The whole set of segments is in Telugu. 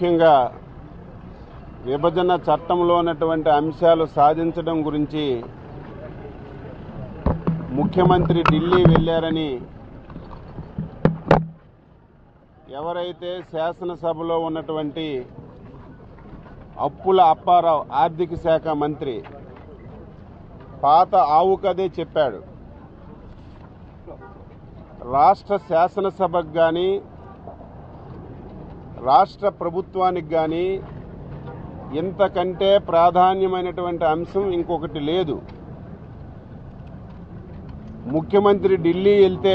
ముఖ్యంగా విభజన చట్టంలో ఉన్నటువంటి అంశాలు సాధించడం గురించి ముఖ్యమంత్రి ఢిల్లీ వెళ్ళారని ఎవరైతే శాసనసభలో ఉన్నటువంటి అప్పుల అప్పారావు ఆర్థిక శాఖ మంత్రి పాత ఆవు కదే చెప్పాడు రాష్ట్ర శాసనసభకు కానీ రాష్ట్ర ప్రభుత్వానికి కానీ ఇంతకంటే ప్రాధాన్యమైనటువంటి అంశం ఇంకొకటి లేదు ముఖ్యమంత్రి ఢిల్లీ వెళ్తే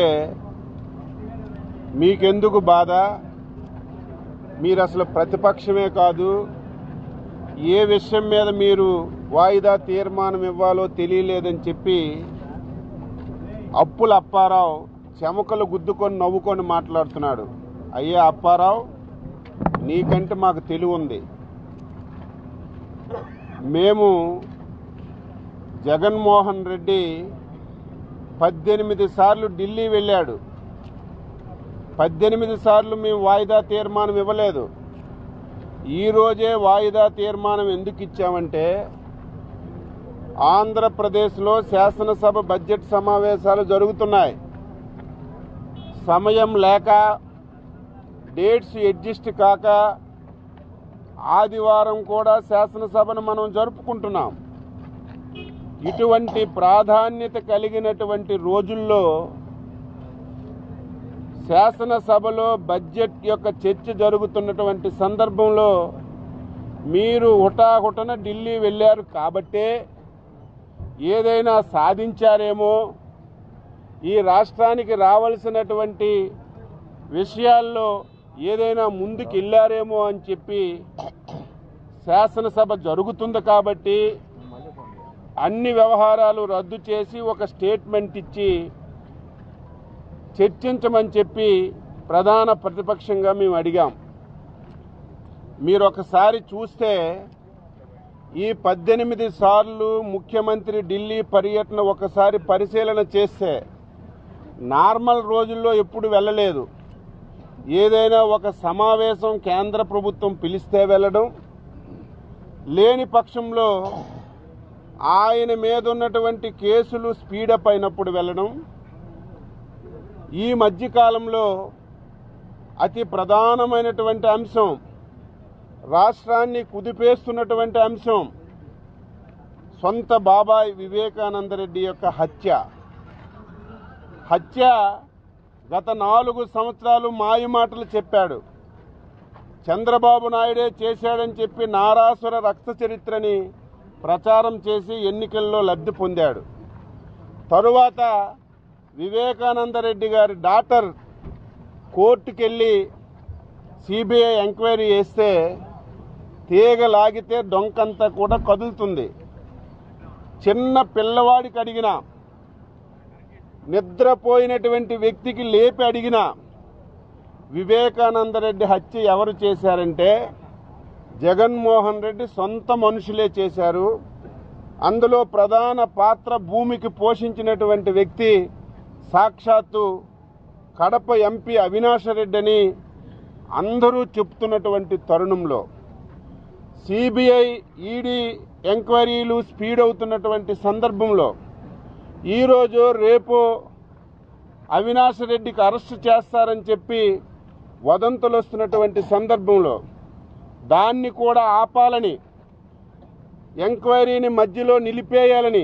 మీకెందుకు బాధ మీరు అసలు ప్రతిపక్షమే కాదు ఏ విషయం మీద మీరు వాయిదా తీర్మానం ఇవ్వాలో తెలియలేదని చెప్పి అప్పుల అప్పారావు చెమకలు గుద్దుకొని నవ్వుకొని మాట్లాడుతున్నాడు అయ్యా అప్పారావు నీకంటే మాకు తెలివి ఉంది మేము జగన్మోహన్ రెడ్డి పద్దెనిమిది సార్లు ఢిల్లీ వెళ్ళాడు పద్దెనిమిది సార్లు మేము వాయిదా తీర్మానం ఇవ్వలేదు ఈ రోజే వాయిదా తీర్మానం ఎందుకు ఇచ్చామంటే ఆంధ్రప్రదేశ్లో శాసనసభ బడ్జెట్ సమావేశాలు జరుగుతున్నాయి సమయం లేక డేట్స్ అడ్జస్ట్ కాక ఆదివారం కూడా శాసనసభను మనం జరుపుకుంటున్నాం ఇటువంటి ప్రాధాన్యత కలిగినటువంటి రోజుల్లో శాసనసభలో బడ్జెట్ యొక్క చర్చ జరుగుతున్నటువంటి సందర్భంలో మీరు హుటాహుటన ఢిల్లీ వెళ్ళారు కాబట్టే ఏదైనా సాధించారేమో ఈ రాష్ట్రానికి రావాల్సినటువంటి విషయాల్లో ఏదైనా ముందుకు వెళ్ళారేమో అని చెప్పి శాసనసభ జరుగుతుంది కాబట్టి అన్ని వ్యవహారాలు రద్దు చేసి ఒక స్టేట్మెంట్ ఇచ్చి చర్చించమని చెప్పి ప్రధాన ప్రతిపక్షంగా మేము అడిగాం మీరు ఒకసారి చూస్తే ఈ పద్దెనిమిది సార్లు ముఖ్యమంత్రి ఢిల్లీ పర్యటన ఒకసారి పరిశీలన చేస్తే నార్మల్ రోజుల్లో ఎప్పుడు వెళ్ళలేదు ఏదైనా ఒక సమావేశం కేంద్ర ప్రభుత్వం పిలిస్తే వెళ్ళడం లేని పక్షంలో ఆయన మీద ఉన్నటువంటి కేసులు స్పీడప్ అయినప్పుడు వెళ్ళడం ఈ మధ్యకాలంలో అతి ప్రధానమైనటువంటి అంశం రాష్ట్రాన్ని కుదిపేస్తున్నటువంటి అంశం సొంత బాబాయ్ వివేకానందరెడ్డి యొక్క హత్య హత్య గత నాలుగు సంవత్సరాలు మాయమాటలు చెప్పాడు చంద్రబాబు నాయుడే చేశాడని చెప్పి నారాసుర రక్త చరిత్రని ప్రచారం చేసి ఎన్నికల్లో లబ్ధి పొందాడు తరువాత వివేకానందరెడ్డి గారి డాటర్ కోర్టుకెళ్ళి సిబిఐ ఎంక్వైరీ చేస్తే తీగ లాగితే డొంకంతా కూడా కదులుతుంది చిన్న పిల్లవాడికి అడిగినా నిద్రపోయినటువంటి వ్యక్తికి లేపి అడిగినా వివేకానందరెడ్డి హత్య ఎవరు చేశారంటే జగన్మోహన్ రెడ్డి సొంత మనుషులే చేశారు అందులో ప్రధాన పాత్ర భూమికి పోషించినటువంటి వ్యక్తి సాక్షాత్తు కడప ఎంపీ అవినాష్ రెడ్డి అని అందరూ చెప్తున్నటువంటి తరుణంలో సిబిఐ ఈడీ ఎంక్వైరీలు స్పీడ్ అవుతున్నటువంటి సందర్భంలో ఈరోజు రేపు అవినాష్ రెడ్డికి అరెస్ట్ చేస్తారని చెప్పి వదంతులు వస్తున్నటువంటి సందర్భంలో దాన్ని కూడా ఆపాలని ఎంక్వైరీని మధ్యలో నిలిపేయాలని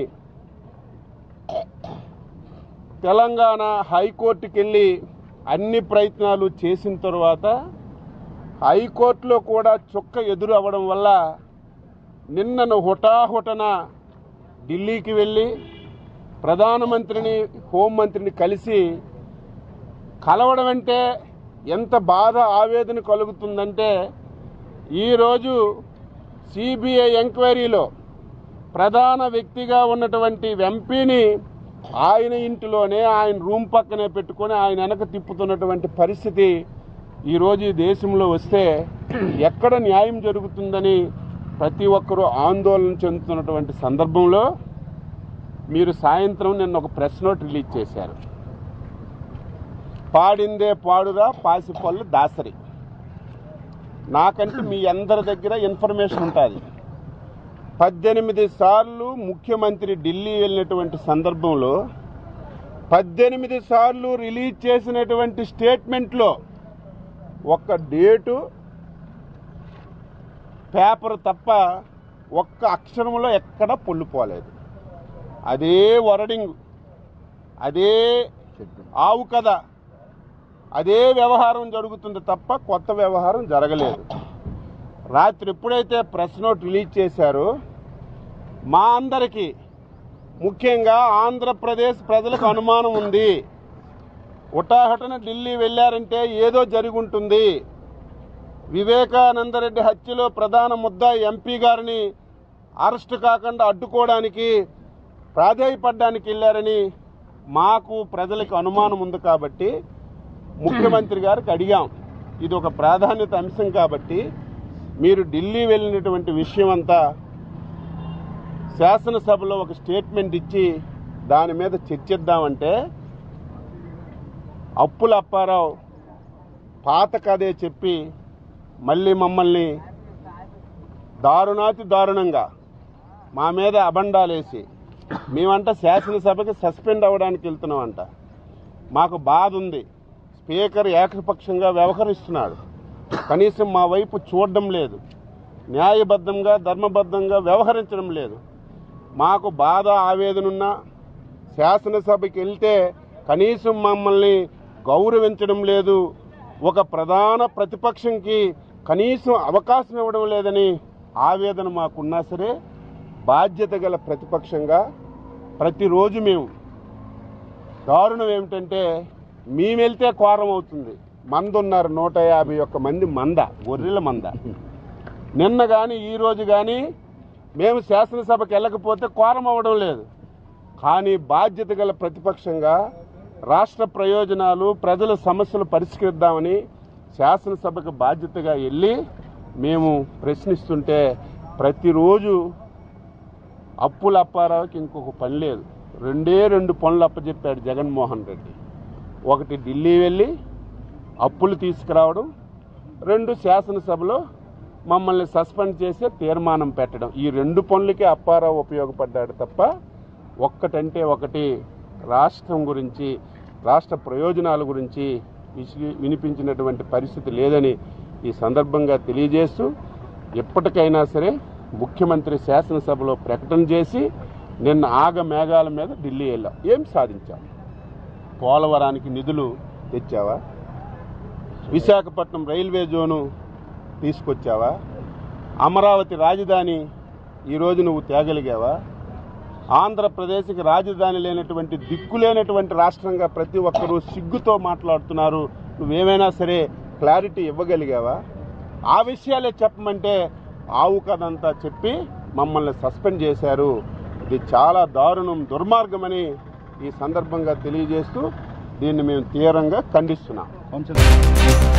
తెలంగాణ హైకోర్టుకి వెళ్ళి అన్ని ప్రయత్నాలు చేసిన తర్వాత హైకోర్టులో కూడా చుక్క ఎదురు అవ్వడం వల్ల నిన్నను హుటాహుటన ఢిల్లీకి వెళ్ళి ప్రధానమంత్రిని హోంమంత్రిని కలిసి కలవడం అంటే ఎంత బాధ ఆవేదన కలుగుతుందంటే ఈరోజు సిబిఐ ఎంక్వైరీలో ప్రధాన వ్యక్తిగా ఉన్నటువంటి ఎంపీని ఆయన ఇంటిలోనే ఆయన రూమ్ పక్కనే పెట్టుకొని ఆయన వెనక తిప్పుతున్నటువంటి పరిస్థితి ఈరోజు ఈ దేశంలో వస్తే ఎక్కడ న్యాయం జరుగుతుందని ప్రతి ఒక్కరూ ఆందోళన చెందుతున్నటువంటి సందర్భంలో మీరు సాయంత్రం నిన్న ఒక ప్రెస్ నోట్ రిలీజ్ చేశారు పాడిందే పాడురా పాసిపళ్ళు దాసరి నాకంటే మీ అందరి దగ్గర ఇన్ఫర్మేషన్ ఉంటుంది పద్దెనిమిది సార్లు ముఖ్యమంత్రి ఢిల్లీ వెళ్ళినటువంటి సందర్భంలో పద్దెనిమిది సార్లు రిలీజ్ చేసినటువంటి స్టేట్మెంట్లో ఒక్క డేటు పేపర్ తప్ప ఒక్క అక్షరంలో ఎక్కడ పొల్లుపోలేదు అదే వరడింగ్ అదే ఆవు కథ అదే వ్యవహారం జరుగుతుంది తప్ప కొత్త వ్యవహారం జరగలేదు రాత్రి ఎప్పుడైతే ప్రెస్ నోట్ రిలీజ్ చేశారో మా అందరికీ ముఖ్యంగా ఆంధ్రప్రదేశ్ ప్రజలకు అనుమానం ఉంది ఉటాహటన ఢిల్లీ వెళ్ళారంటే ఏదో జరిగి ఉంటుంది వివేకానందరెడ్డి హత్యలో ప్రధాన ముద్ద ఎంపీ గారిని అరెస్ట్ కాకుండా అడ్డుకోవడానికి ప్రాధేయపడ్డానికి వెళ్ళారని మాకు ప్రజలకు అనుమానం ఉంది కాబట్టి ముఖ్యమంత్రి గారికి అడిగాం ఇది ఒక ప్రాధాన్యత అంశం కాబట్టి మీరు ఢిల్లీ వెళ్ళినటువంటి విషయం అంతా శాసనసభలో ఒక స్టేట్మెంట్ ఇచ్చి దాని మీద చర్చిద్దామంటే అప్పుల అప్పారావు పాత కథే చెప్పి మళ్ళీ మమ్మల్ని దారుణాతి దారుణంగా మా మీద అబండాలేసి మేమంట శాసనసభకి సస్పెండ్ అవ్వడానికి వెళ్తున్నామంట మాకు బాధ ఉంది స్పీకర్ ఏకపక్షంగా వ్యవహరిస్తున్నాడు కనీసం మా వైపు చూడడం లేదు న్యాయబద్ధంగా ధర్మబద్ధంగా వ్యవహరించడం లేదు మాకు బాధ ఆవేదన ఉన్నా శాసనసభకి వెళ్తే కనీసం మమ్మల్ని గౌరవించడం లేదు ఒక ప్రధాన ప్రతిపక్షంకి కనీసం అవకాశం ఇవ్వడం లేదని ఆవేదన మాకున్నా సరే బాధ్యత గల ప్రతిపక్షంగా ప్రతిరోజు మేము దారుణం ఏమిటంటే మేము వెళ్తే కోరం అవుతుంది మంద ఉన్నారు నూట యాభై ఒక్క మంది మంద గొర్రెల మంద నిన్న కానీ ఈ రోజు కానీ మేము శాసనసభకి వెళ్ళకపోతే కోరం అవ్వడం లేదు కానీ బాధ్యత గల ప్రతిపక్షంగా రాష్ట్ర ప్రయోజనాలు ప్రజల సమస్యలు పరిష్కరిద్దామని శాసనసభకు బాధ్యతగా వెళ్ళి మేము ప్రశ్నిస్తుంటే ప్రతిరోజు అప్పుల అప్పారావుకి ఇంకొక పని లేదు రెండే రెండు పనులు అప్పచెప్పాడు జగన్మోహన్ రెడ్డి ఒకటి ఢిల్లీ వెళ్ళి అప్పులు తీసుకురావడం రెండు శాసనసభలో మమ్మల్ని సస్పెండ్ చేసే తీర్మానం పెట్టడం ఈ రెండు పనులకే అప్పారావు ఉపయోగపడ్డాడు తప్ప ఒక్కటంటే ఒకటి రాష్ట్రం గురించి రాష్ట్ర ప్రయోజనాల గురించి విసి- వినిపించినటువంటి పరిస్థితి లేదని ఈ సందర్భంగా తెలియజేస్తూ ఎప్పటికైనా సరే ముఖ్యమంత్రి శాసనసభలో ప్రకటన చేసి నిన్న ఆగ మేఘాల మీద ఢిల్లీ వెళ్ళాం ఏం సాధించాం పోలవరానికి నిధులు తెచ్చావా విశాఖపట్నం రైల్వే జోను తీసుకొచ్చావా అమరావతి రాజధాని ఈరోజు నువ్వు తేగలిగావా ఆంధ్రప్రదేశ్కి రాజధాని లేనటువంటి దిక్కు లేనటువంటి రాష్ట్రంగా ప్రతి ఒక్కరూ సిగ్గుతో మాట్లాడుతున్నారు నువ్వేమైనా సరే క్లారిటీ ఇవ్వగలిగావా ఆ విషయాలే చెప్పమంటే ఆవు కథంతా చెప్పి మమ్మల్ని సస్పెండ్ చేశారు ఇది చాలా దారుణం దుర్మార్గమని ఈ సందర్భంగా తెలియజేస్తూ దీన్ని మేము తీవ్రంగా ఖండిస్తున్నాం కౌన్సిలర్